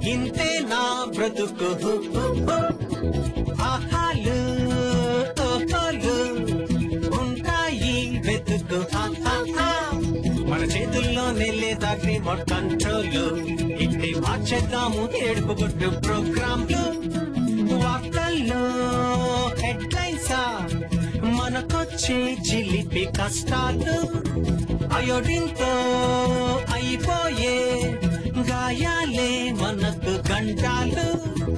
ఇంతే నా బ్రతుకు ఆహాలు ఓహోలు ఉంటాయి వెతుకు ఆహాహా. మన చేతుల్లో నెల్లేదా రిమోట్ కంట్రోల్ ఇంటి మార్చేద్దాము ఏడుపు గుట్టు ప్రోగ్రాంలు వార్తల్లో హెడ్లైన్సా మనకొచ్చే చిలిపి కష్టాలు అయోడిన్తో అయిపోయే గాయాలే మనకు గంటాలు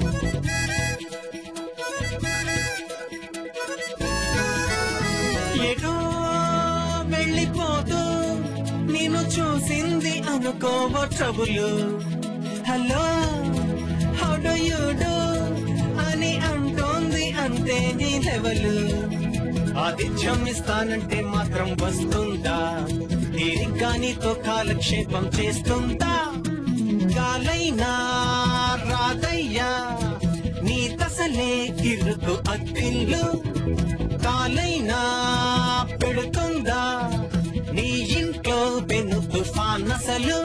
ఎటో వెళ్ళిపోతూ నేను చూసింది అనుకోవో trouble hello how do you do అని అంటోంది అంతే నీ లెవెలు ఆతిథ్యం ఇస్తానంటే మాత్రం వస్తుందా తీరిగ్గా నీతో కాలక్షేపం చేస్తుందా కాలైనా రాదయ్యా నీ తసలే ఇరుకు అద్దిల్లు కాలైనా పెడుతుందా నీ ఇంట్లో పెను తుఫాన్ అసలు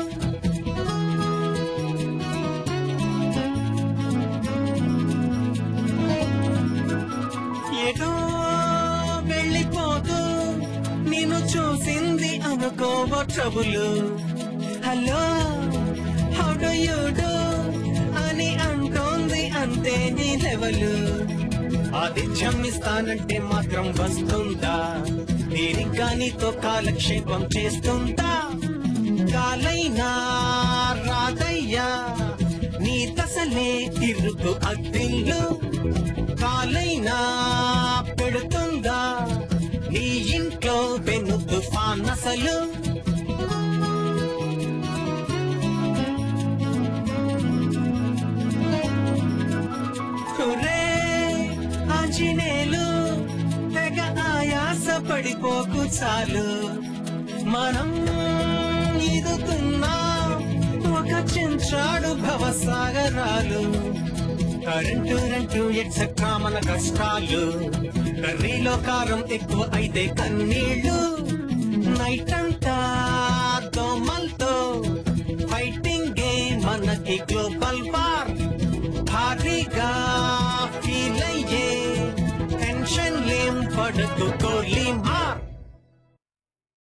ఎటో వెళ్ళిపోతూ నేను చూసింది అనుకోవో trouble hello how do you do అని అంటోంది అంతే నీ లెవెలు ఆతిథ్యం ఇస్తానంటే మాత్రం వస్తుందా తీరిగ్గా నీతో కాలక్షేపం చేస్తుందా కాలైనా రాదయ్యా నీ తసలే తిరుగు అద్దిల్లు కాలైనా పెడుతుందా నీ ఇంట్లో వెను తుఫాన్ అసలు హురే ఆంజనేయులు తెగ ఆయాస పడిపోకు చాలు మనం ఈదుతున్నా ఒక చెంచాడు భవసాగరాలు కరెంటు రెంటు ఎట్సెట్రా మన కష్టాలు కర్రీలో కారం ఎక్కువ అయితే కన్నీళ్ళు నైట్ అంతా దోమలతో ఫైటింగ్ గేమ్ మనకి గ్లోబల్ వార్ భారీగా ఫీల్ అయ్యే టెన్షన్ లేం పడకు కోలీ మార్